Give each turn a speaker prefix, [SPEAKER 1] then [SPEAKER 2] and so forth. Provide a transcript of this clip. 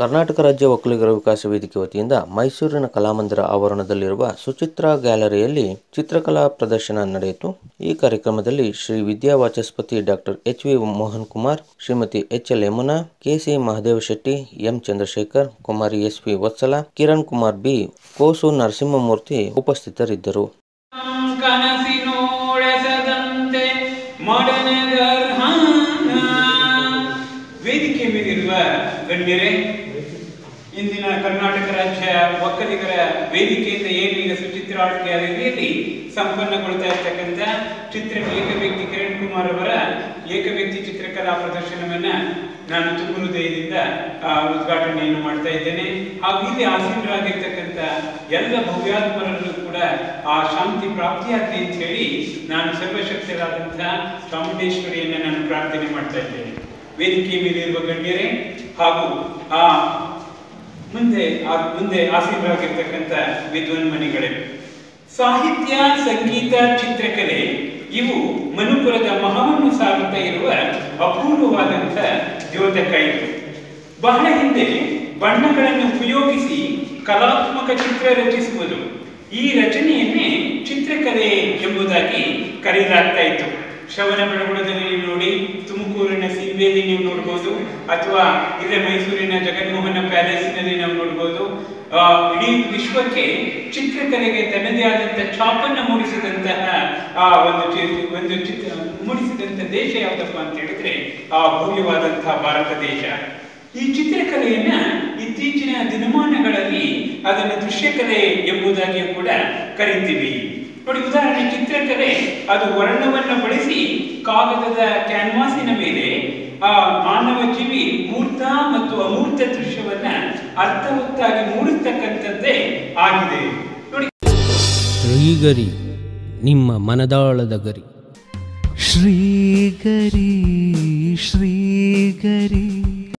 [SPEAKER 1] ಕರ್ನಾಟಕ ರಾಜ್ಯ ಒಕ್ಕಲಿಗರ ವಿಕಾಸ ವೇದಿಕೆ ವತಿಯಿಂದ ಮೈಸೂರಿನ ಕಲಾಮಂದಿರ ಆವರಣದಲ್ಲಿರುವ ಸುಚಿತ್ರಾ ಗ್ಯಾಲರಿಯಲ್ಲಿ ಚಿತ್ರಕಲಾ ಪ್ರದರ್ಶನ ನಡೆಯಿತು ಈ ಕಾರ್ಯಕ್ರಮದಲ್ಲಿ Shri Vidya Vachaspati doctor H V Mohan Kumar Shrimati H L Yamuna KC Mahadeva Shetty M Chandrashekar Kumari S V Vatsala Kiran Kumar B ಕೋಸು ನರಸಿಂಹಮೂರ್ತಿ ಉಪಸ್ಥಿತರಿದ್ದರು
[SPEAKER 2] ಕನಸಿನೋಳೆಸದಂತೆ ಮಡನಗರ್ಹಾನ ವೇದಿಕೆ ಮೇಲಿರುವ ಗಣ್ಯರೇ ಇಂದಿನ ಕರ್ನಾಟಕ ರಾಜ್ಯ ಒಕ್ಕಲಿಗರ ವೇದಿಕೆಯಿಂದ ಏನು ಈಗ ಸುಚಿತ್ರ ಆರ್ಟ್ ಗ್ಯಾಲರಿಯಲ್ಲಿ ಸಂಪನ್ನಗೊಳ್ತಾ ಇರ್ತಕ್ಕಂಥ ಚಿತ್ರ ಏಕವ್ಯಕ್ತಿ ಕಿರಣ್ ಕುಮಾರ್ ಅವರ ಏಕವ್ಯಕ್ತಿ ಚಿತ್ರಕಲಾ ಪ್ರದರ್ಶನವನ್ನ ನಾನು ತುಂಬ ಹೃದಯದಿಂದ ಆ, ಉದ್ಘಾಟನೆಯನ್ನು ಮಾಡ್ತಾ ಇದ್ದೇನೆ ಹಾಗೂ ಇಲ್ಲಿ ಆಸೀನರಾಗಿರ್ತಕ್ಕಂಥ ಎಲ್ಲ ಭವ್ಯಾತ್ಮರಲ್ಲೂ ಕೂಡ ಆ ಶಾಂತಿ ಪ್ರಾಪ್ತಿಯಾಗಲಿ ಅಂತ ಹೇಳಿ ನಾನು ಸರ್ವಶಕ್ತರಾದಂತಹ ಚಾಮುಂಡೇಶ್ವರಿಯನ್ನ ನಾನು ಪ್ರಾರ್ಥನೆ ಮಾಡ್ತಾ ಇದ್ದೇನೆ ವೇದಿಕೆ ಮೇಲಿರುವ ಗಣ್ಯರೇ ಹಾಗೂ ಆ ಮುಂದೆ ಆ ಮುಂದೆ ಆಸೀನರಾಗಿರ್ತಕ್ಕಂಥ ವಿದ್ವಾನ್ಮಣಿಗಳೇ ಸಾಹಿತ್ಯ ಸಂಗೀತ ಚಿತ್ರಕಲೆ ಇವು ಮನುಕುಲದ ಮಹವನ್ನು ಸಾರುತ್ತಾ ಇರುವ ಅಪೂರ್ವವಾದಂಥ ದ್ಯೋತಕ ಇದು ಬಹಳ ಹಿಂದೆ ಬಣ್ಣಗಳನ್ನು ಉಪಯೋಗಿಸಿ ಕಲಾತ್ಮಕ ಚಿತ್ರ ರಚಿಸುವುದು ಈ ರಚನೆಯನ್ನೇ ಚಿತ್ರಕಲೆ ಎಂಬುದಾಗಿ ಕರೆಯಲಾಗ್ತಾ ಇತ್ತು ಶ್ರವಣ ಬೆಳಗೊಳದಲ್ಲಿ ನೀವು ನೋಡಿ ತುಮಕೂರಿನ ಸಿಲ್ವೆಯಲ್ಲಿ ನೀವು ನೋಡ್ಬೋದು ಅಥವಾ ಇಲ್ಲೇ ಮೈಸೂರಿನ ಜಗನ್ಮೋಹನ ಪ್ಯಾಲೇಸ್ನಲ್ಲಿ ನಾವು ನೋಡ್ಬೋದು ಆ, ಇಡೀ ವಿಶ್ವಕ್ಕೆ ಚಿತ್ರಕಲೆಗೆ ತನ್ನದೇ ಆದಂತಹ ಛಾಪನ್ನ ಮೂಡಿಸಿದಂತಹ ಆ ಒಂದು ಚಿ- ಒಂದು ಚಿತ್ರ ಮೂಡಿಸಿದಂತ ದೇಶ ಯಾವ್ದಪ್ಪ ಅಂತ ಹೇಳಿದ್ರೆ ಆ ಭವ್ಯವಾದಂತಹ ಭಾರತ ದೇಶ ಈ ಚಿತ್ರಕಲೆಯನ್ನ ಇತ್ತೀಚಿನ ದಿನಮಾನಗಳಲ್ಲಿ ಅದನ್ನು ದೃಶ್ಯಕಲೆ ಎಂಬುದಾಗಿಯೂ ಕೂಡ ಕರಿತೀವಿ ನೋಡಿ ಉದಾಹರಣೆ ಚಿತ್ರಕಲೆ ಅದು ವರ್ಣವನ್ನು ಬಳಸಿ ಕಾಗದದ ಕ್ಯಾನ್ವಾಸಿನ ಮೇಲೆ ಆ ಮಾನವ ಜೀವಿ ಮೂರ್ತ ಮತ್ತು ಅಮೂರ್ತ ದೃಶ್ಯವನ್ನ ಅರ್ಥವತ್ತಾಗಿ ಮೂಡಿಸ್ತಕ್ಕಂಥದ್ದೇ ಆಗಿದೆ ನೋಡಿ
[SPEAKER 3] ಶ್ರೀಗರಿ ನಿಮ್ಮ ಮನದಾಳದ ಗರಿ
[SPEAKER 4] ಶ್ರೀಗರಿ ಶ್ರೀಗರಿ